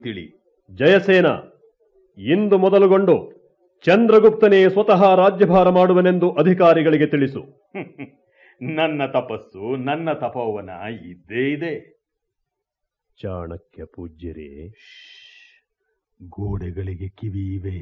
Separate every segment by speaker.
Speaker 1: ತಿಳಿ
Speaker 2: ಜಯಸೇನ ಇಂದು ಮೊದಲುಗೊಂಡು ಚಂದ್ರಗುಪ್ತನೇ ಸ್ವತಃ ರಾಜ್ಯಭಾರ ಮಾಡುವನೆಂದು ಅಧಿಕಾರಿಗಳಿಗೆ ತಿಳಿಸು
Speaker 1: ನನ್ನ ತಪಸ್ಸು ನನ್ನ ತಪೋವನ ಇದ್ದೇ ಇದೆ
Speaker 2: ಚಾಣಕ್ಯ ಪೂಜ್ಯರೇ
Speaker 1: ಗೋಡೆಗಳಿಗೆ ಕಿವಿ ಇವೆ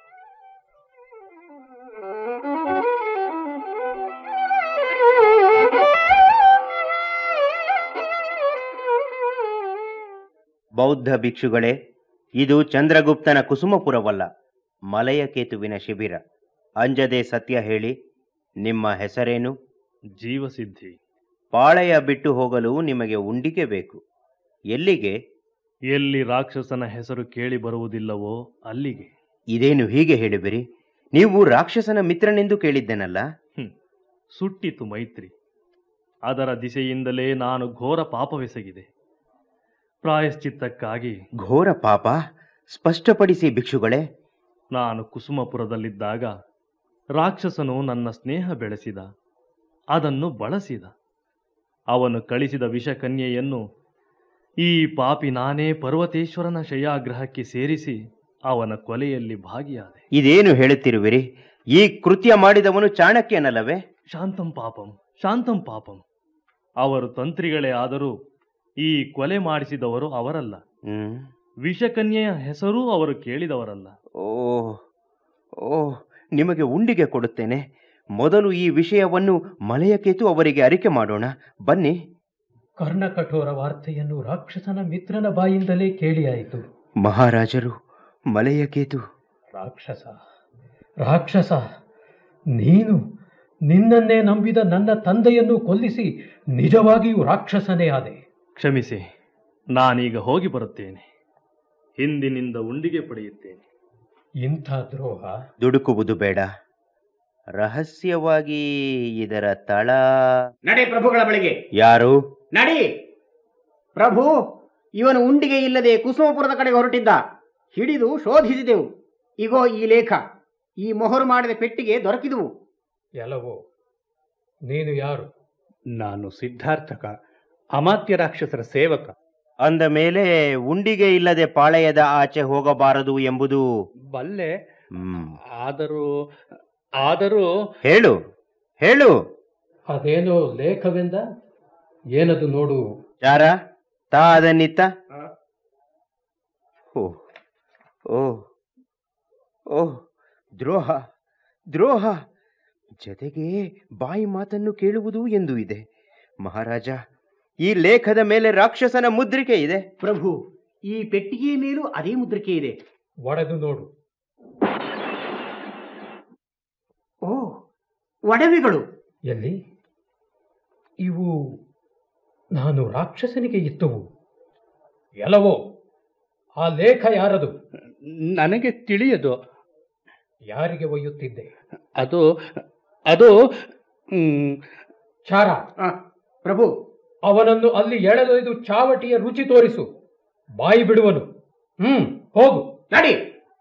Speaker 3: ಬೌದ್ಧ ಭಿಕ್ಷುಗಳೇ ಇದು ಚಂದ್ರಗುಪ್ತನ ಕುಸುಮಪುರವಲ್ಲ ಮಲಯ ಕೇತುವಿನ ಶಿಬಿರ ಅಂಜದೆ ಸತ್ಯ ಹೇಳಿ ನಿಮ್ಮ ಹೆಸರೇನು
Speaker 2: ಜೀವಸಿದ್ಧಿ
Speaker 3: ಪಾಳೆಯ ಬಿಟ್ಟು ಹೋಗಲು ನಿಮಗೆ ಉಂಡಿಗೆ ಬೇಕು ಎಲ್ಲಿಗೆ
Speaker 2: ಎಲ್ಲಿ ರಾಕ್ಷಸನ ಹೆಸರು ಕೇಳಿ ಬರುವುದಿಲ್ಲವೋ ಅಲ್ಲಿಗೆ
Speaker 3: ಇದೇನು ಹೀಗೆ ಹೇಳಿಬಿರಿ ನೀವು ರಾಕ್ಷಸನ ಮಿತ್ರನೆಂದು ಕೇಳಿದ್ದೆನಲ್ಲ
Speaker 2: ಸುಟ್ಟಿತು ಮೈತ್ರಿ ಅದರ ದಿಸೆಯಿಂದಲೇ ನಾನು ಘೋರ ಪಾಪವೆಸಗಿದೆ ಪ್ರಾಯಶ್ಚಿತ್ತಕ್ಕಾಗಿ
Speaker 3: ಘೋರ ಪಾಪ ಸ್ಪಷ್ಟಪಡಿಸಿ ಭಿಕ್ಷುಗಳೇ
Speaker 2: ನಾನು ಕುಸುಮಪುರದಲ್ಲಿದ್ದಾಗ ರಾಕ್ಷಸನು ನನ್ನ ಸ್ನೇಹ ಬೆಳೆಸಿದ ಅದನ್ನು ಬಳಸಿದ ಅವನು ಕಳಿಸಿದ ವಿಷಕನ್ಯೆಯನ್ನು ಈ ಪಾಪಿ ನಾನೇ ಪರ್ವತೇಶ್ವರನ ಶಯಾಗ್ರಹಕ್ಕೆ ಸೇರಿಸಿ ಅವನ ಕೊಲೆಯಲ್ಲಿ ಭಾಗಿಯಾದೆ
Speaker 3: ಇದೇನು ಹೇಳುತ್ತಿರುವಿರಿ ಈ ಕೃತ್ಯ ಮಾಡಿದವನು ಚಾಣಕ್ಯನಲ್ಲವೇ
Speaker 2: ಶಾಂತಂ ಪಾಪಂ ಶಾಂತಂ ಪಾಪಂ ಅವರು ತಂತ್ರಿಗಳೇ ಆದರೂ ಈ ಕೊಲೆ ಮಾಡಿಸಿದವರು ಅವರಲ್ಲ
Speaker 3: ಹ್ಮ್
Speaker 2: ವಿಷಕನ್ಯೆಯ ಹೆಸರೂ ಅವರು ಕೇಳಿದವರಲ್ಲ
Speaker 3: ಓ ಓ ನಿಮಗೆ ಉಂಡಿಗೆ ಕೊಡುತ್ತೇನೆ ಮೊದಲು ಈ ವಿಷಯವನ್ನು ಮಲಯಕೇತು ಅವರಿಗೆ ಅರಿಕೆ ಮಾಡೋಣ ಬನ್ನಿ
Speaker 4: ಕರ್ಣಕಠೋರ ವಾರ್ತೆಯನ್ನು ರಾಕ್ಷಸನ ಮಿತ್ರನ ಬಾಯಿಂದಲೇ ಕೇಳಿಯಾಯಿತು
Speaker 3: ಮಹಾರಾಜರು ಮಲಯಕೇತು
Speaker 4: ರಾಕ್ಷಸ ರಾಕ್ಷಸ ನೀನು ನಿನ್ನನ್ನೇ ನಂಬಿದ ನನ್ನ ತಂದೆಯನ್ನು ಕೊಲ್ಲಿಸಿ ನಿಜವಾಗಿಯೂ ರಾಕ್ಷಸನೇ ಆದೆ
Speaker 2: ಕ್ಷಮಿಸಿ ನಾನೀಗ ಹೋಗಿ ಬರುತ್ತೇನೆ ಹಿಂದಿನಿಂದ ಉಂಡಿಗೆ ಪಡೆಯುತ್ತೇನೆ
Speaker 4: ಇಂಥ ದ್ರೋಹ
Speaker 3: ದುಡುಕುವುದು ಬೇಡ ರಹಸ್ಯವಾಗಿ ಇದರ ತಳ
Speaker 5: ನಡೆ ಪ್ರಭುಗಳ ಬಳಿಗೆ
Speaker 3: ಯಾರು
Speaker 5: ನಡಿ ಪ್ರಭು ಇವನು ಉಂಡಿಗೆ ಇಲ್ಲದೆ ಕುಸುಮಪುರದ ಕಡೆಗೆ ಹೊರಟಿದ್ದ ಹಿಡಿದು ಶೋಧಿಸಿದೆವು ಇಗೋ ಈ ಲೇಖ ಈ ಮೊಹರು ಮಾಡಿದ ಪೆಟ್ಟಿಗೆ ದೊರಕಿದುವು
Speaker 4: ಎಲ್ಲವೋ ನೀನು ಯಾರು
Speaker 6: ನಾನು ಸಿದ್ಧಾರ್ಥಕ ಅಮಾತ್ಯ ರಾಕ್ಷಸರ ಸೇವಕ
Speaker 3: ಅಂದ ಮೇಲೆ ಉಂಡಿಗೆ ಇಲ್ಲದೆ ಪಾಳೆಯದ ಆಚೆ ಹೋಗಬಾರದು ಎಂಬುದು
Speaker 6: ಬಲ್ಲೆ
Speaker 3: ಹ್ಮ್
Speaker 6: ಆದರೂ ಆದರೂ
Speaker 3: ಹೇಳು ಹೇಳು
Speaker 4: ಅದೇನೋ ಲೇಖವೆಂದ ಏನದು ನೋಡು
Speaker 3: ಚಾರ ತಾ ಅದನ್ನಿತ್ತ ಓ ಓ ಓ ದ್ರೋಹ ದ್ರೋಹ ಜೊತೆಗೆ ಬಾಯಿ ಮಾತನ್ನು ಕೇಳುವುದು ಎಂದು ಇದೆ ಮಹಾರಾಜ ಈ ಲೇಖದ ಮೇಲೆ ರಾಕ್ಷಸನ ಮುದ್ರಿಕೆ ಇದೆ
Speaker 5: ಪ್ರಭು ಈ ಪೆಟ್ಟಿಗೆಯ ಮೇಲೂ ಅದೇ ಮುದ್ರಿಕೆ ಇದೆ
Speaker 4: ಒಡೆದು ನೋಡು
Speaker 5: ಓ ಒಡವೆಗಳು
Speaker 4: ಎಲ್ಲಿ ಇವು ನಾನು ರಾಕ್ಷಸನಿಗೆ ಇತ್ತವು ಎಲ್ಲವೋ ಆ ಲೇಖ ಯಾರದು
Speaker 6: ನನಗೆ ತಿಳಿಯದು
Speaker 4: ಯಾರಿಗೆ ಒಯ್ಯುತ್ತಿದ್ದೆ
Speaker 6: ಅದು ಅದು ಮ್,
Speaker 4: ಚಾರ
Speaker 5: ಆ, ಪ್ರಭು
Speaker 4: ಅವನನ್ನು ಅಲ್ಲಿ ಎಳೆದೊಯ್ದು ಚಾವಟಿಯ ರುಚಿ ತೋರಿಸು ಬಾಯಿ ಬಿಡುವನು ಹ್ಮ್ ಹೋಗು
Speaker 5: ನಡಿ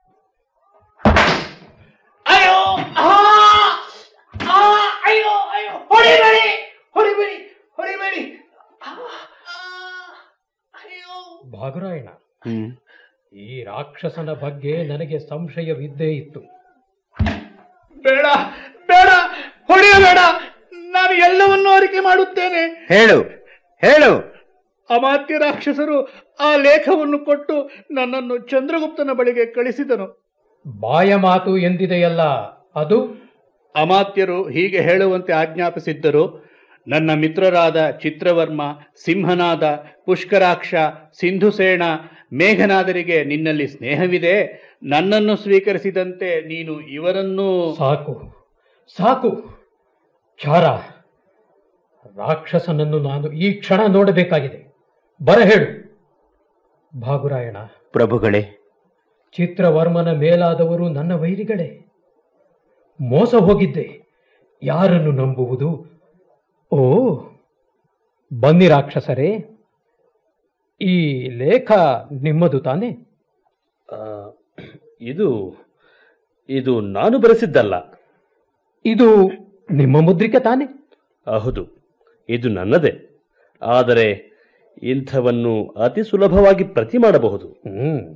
Speaker 5: ಅಯ್ಯೋ ಆ! ಆ! ಅಯ್ಯೋ ಅಯ್ಯೋ ಹೊಡಿಬೇಡಿ ಹೊಡಿಬೇಡಿ ಹೊಡಿಬೇಡಿ ಆ! ಆ! ಅಯ್ಯೋ
Speaker 4: ಭಾಗರಾಯಣ
Speaker 3: ಹ್ಮ್
Speaker 4: ಈ ರಾಕ್ಷಸನ ಬಗ್ಗೆ ನನಗೆ ಸಂಶಯವಿದ್ದೇ ಇತ್ತು
Speaker 6: ಬೇಡ ಬೇಡ ಹೊಡೆಯಬೇಡ ನಾನು ಎಲ್ಲವನ್ನೂ ಅರಿಕೆ ಮಾಡುತ್ತೇನೆ
Speaker 3: ಹೇಳು ಹೇಳು
Speaker 6: ಅಮಾತ್ಯ ರಾಕ್ಷಸರು ಆ ಲೇಖವನ್ನು ಕೊಟ್ಟು ನನ್ನನ್ನು ಚಂದ್ರಗುಪ್ತನ ಬಳಿಗೆ ಕಳಿಸಿದನು
Speaker 4: ಬಾಯ ಮಾತು ಎಂದಿದೆಯಲ್ಲ ಅದು
Speaker 6: ಅಮಾತ್ಯರು ಹೀಗೆ ಹೇಳುವಂತೆ ಆಜ್ಞಾಪಿಸಿದ್ದರು ನನ್ನ ಮಿತ್ರರಾದ ಚಿತ್ರವರ್ಮ ಸಿಂಹನಾದ ಪುಷ್ಕರಾಕ್ಷ ಸಿಂಧುಸೇನ ಮೇಘನಾದರಿಗೆ ನಿನ್ನಲ್ಲಿ ಸ್ನೇಹವಿದೆ ನನ್ನನ್ನು ಸ್ವೀಕರಿಸಿದಂತೆ ನೀನು ಇವರನ್ನೂ
Speaker 4: ಸಾಕು ಸಾಕು ಚಾರ ರಾಕ್ಷಸನನ್ನು ನಾನು ಈ ಕ್ಷಣ ನೋಡಬೇಕಾಗಿದೆ ಬರ ಹೇಳು ಭಾಗುರಾಯಣ
Speaker 3: ಪ್ರಭುಗಳೇ
Speaker 4: ಚಿತ್ರವರ್ಮನ ಮೇಲಾದವರು ನನ್ನ ವೈರಿಗಳೇ ಮೋಸ ಹೋಗಿದ್ದೆ ಯಾರನ್ನು ನಂಬುವುದು ಓ ಬನ್ನಿ ರಾಕ್ಷಸರೇ ಈ ಲೇಖ ನಿಮ್ಮದು ತಾನೇ
Speaker 2: ಇದು ಇದು ನಾನು ಬರೆಸಿದ್ದಲ್ಲ
Speaker 4: ಇದು ನಿಮ್ಮ ಮುದ್ರಿಕೆ ತಾನೇ
Speaker 2: ಹೌದು ಇದು ನನ್ನದೇ ಆದರೆ
Speaker 7: ಇಂಥವನ್ನು ಅತಿ ಸುಲಭವಾಗಿ ಪ್ರತಿ ಮಾಡಬಹುದು
Speaker 4: ಹ್ಮ್